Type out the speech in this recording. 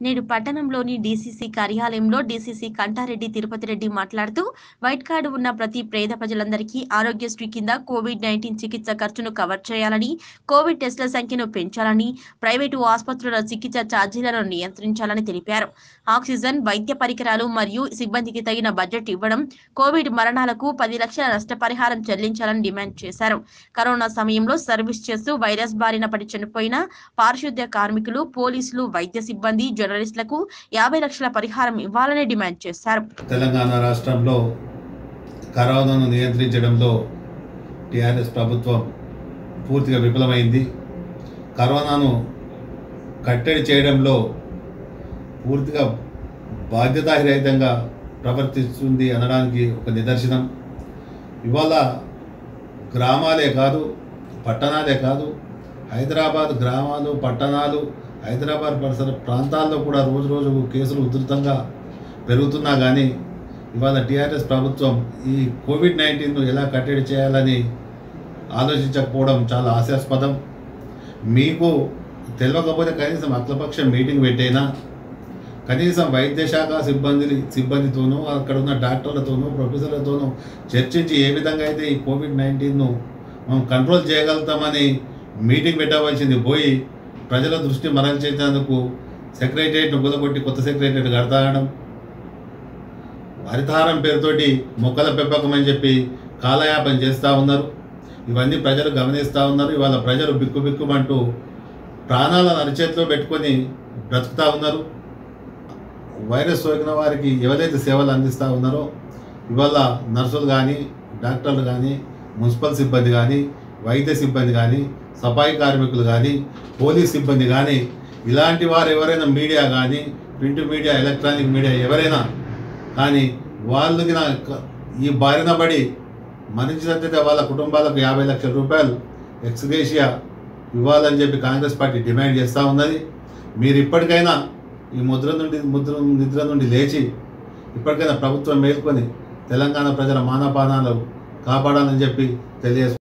నేడు పట్టణంలోని డీసీసీ కార్యాలయంలో డీసీసీ కంటారెడ్డి తిరుపతి రెడ్డి మాట్లాడుతూ వైట్ కార్డు ఉన్న ప్రతి పేద ప్రజలందరికీ ఆరోగ్యశ్రీ కింద కోవిడ్ నైన్టీన్ చికిత్స ఖర్చును కవర్ చేయాలని కోవిడ్ టెస్టుల సంఖ్యను పెంచాలని ప్రైవేటు ఆసుపత్రుల చికిత్స ఛార్జీలను నియంత్రించాలని తెలిపారు ఆక్సిజన్ వైద్య పరికరాలు మరియు సిబ్బందికి తగిన బడ్జెట్ ఇవ్వడం కోవిడ్ మరణాలకు పది లక్షల నష్టపరిహారం చెల్లించాలని డిమాండ్ చేశారు కరోనా సమయంలో సర్వీస్ చేస్తూ వైరస్ బారిన పడి చనిపోయిన పారిశుద్ధ్య కార్మికులు పోలీసులు వైద్య సిబ్బంది జర్నలిస్టులకు యాభై లక్షల పరిహారం ఇవ్వాలని డిమాండ్ చేశారు తెలంగాణ రాష్ట్రంలో కరోనాను నియంత్రించడంలో టీఆర్ఎస్ ప్రభుత్వం పూర్తిగా విఫలమైంది కరోనాను కట్టడి చేయడంలో పూర్తిగా బాధ్యతారహితంగా ప్రవర్తిస్తుంది అనడానికి ఒక నిదర్శనం ఇవాళ గ్రామాలే కాదు పట్టణాలే కాదు హైదరాబాద్ గ్రామాలు పట్టణాలు హైదరాబాద్ పరిసర ప్రాంతాల్లో కూడా రోజు రోజు కేసులు ఉధృతంగా పెరుగుతున్నా కానీ ఇవాళ టీఆర్ఎస్ ప్రభుత్వం ఈ కోవిడ్ నైన్టీన్ను ఎలా కట్టడి చేయాలని ఆలోచించకపోవడం చాలా హాస్యాస్పదం మీకు తెలియకపోతే కనీసం అఖిలపక్షం మీటింగ్ పెట్టైనా కనీసం వైద్య శాఖ సిబ్బంది సిబ్బందితోనూ అక్కడ ఉన్న డాక్టర్లతోనూ ప్రొఫెసర్లతోనూ చర్చించి ఏ విధంగా అయితే ఈ కోవిడ్ నైన్టీన్ను మనం కంట్రోల్ చేయగలుగుతామని మీటింగ్ పెట్టవలసింది పోయి ప్రజల దృష్టి మరల్చేందుకు సెక్రటరియట్ను కుదగొట్టి కొత్త సెక్రటరియట్ కడతాడడం హరితహారం పేరుతోటి మొక్కల పెంపకం అని చెప్పి కాలయాపన చేస్తూ ఉన్నారు ఇవన్నీ ప్రజలు గమనిస్తూ ఉన్నారు ఇవాళ ప్రజలు బిక్కు బిక్కుమంటూ ప్రాణాలను అరిచేతిలో పెట్టుకొని బ్రతుకుతూ ఉన్నారు వైరస్ సోకిన వారికి ఎవరైతే సేవలు అందిస్తూ ఉన్నారో ఇవాళ నర్సులు కానీ డాక్టర్లు కానీ మున్సిపల్ సిబ్బంది కానీ వైద్య సిబ్బంది కానీ సఫాయి కార్మికులు కానీ పోలీస్ సిబ్బంది కానీ ఇలాంటి వారు ఎవరైనా మీడియా కానీ ప్రింట్ మీడియా ఎలక్ట్రానిక్ మీడియా ఎవరైనా కానీ వాళ్ళకి నా ఈ బారిన పడి మరణించినట్లయితే వాళ్ళ కుటుంబాలకు యాభై లక్షల రూపాయలు ఎక్స్గ్రేషియా ఇవ్వాలని చెప్పి కాంగ్రెస్ పార్టీ డిమాండ్ చేస్తూ ఉన్నది మీరు ఇప్పటికైనా ఈ ముద్ర నుండి ముద్ర నిద్ర నుండి లేచి ఇప్పటికైనా ప్రభుత్వం మేల్కొని తెలంగాణ ప్రజల మానపానాలు కాపాడాలని చెప్పి తెలియజేసు